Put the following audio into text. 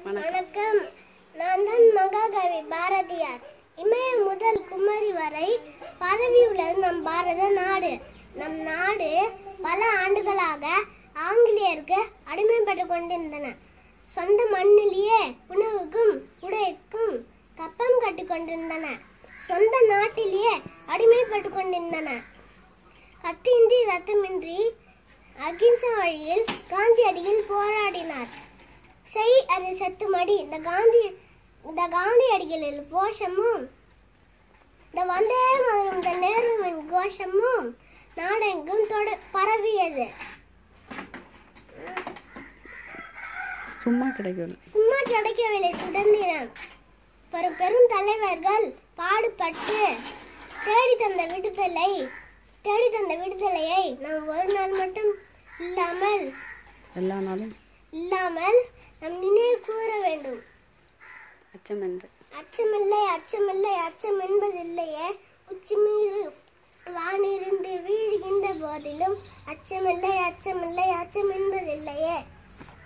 வணக்கம் நான் தான் மகாகவி பாரதியார் இமயம் முதல் குமரி வரை பரவியுள்ளது நம் பாரத நாடு நம் நாடு பல ஆண்டுகளாக ஆங்கிலேயருக்கு அடிமைப்பட்டு கொண்டிருந்தன சொந்த மண்ணிலேயே உணவுக்கும் உடைக்கும் கப்பம் கட்டி கொண்டிருந்தன சொந்த நாட்டிலேயே அடிமைப்பட்டு கொண்டிருந்தன கத்தியின்றி ரத்தமின்றி அகிம்சை வழியில் காந்தியடிகள் போராடினார் செய் அது செத்து மடி இந்த காந்தி இந்த காந்தியடிகளில் கோஷமும் இந்த வந்தே மதுரம் இந்த நேருவின் கோஷமும் நாடெங்கும் தொட பரவியது சும்மா கிடைக்கல சும்மா கிடைக்கவில்லை சுதந்திரம் பெரும் பெரும் தலைவர்கள் பாடுபட்டு தேடி தந்த விடுதலை தேடி தந்த விடுதலையை நாம் ஒரு நாள் மட்டும் இல்லாமல் எல்லா நாளும் இல்லாமல் நம் நினைவு கூற வேண்டும் அச்சம் என்று அச்சமில்லை அச்சமில்லை அச்சம் என்பதில்லையே உச்சி மீது வானிருந்து வீழ்கின்ற போதிலும் அச்சமில்லை அச்சமில்லை அச்சம் என்பதில்லையே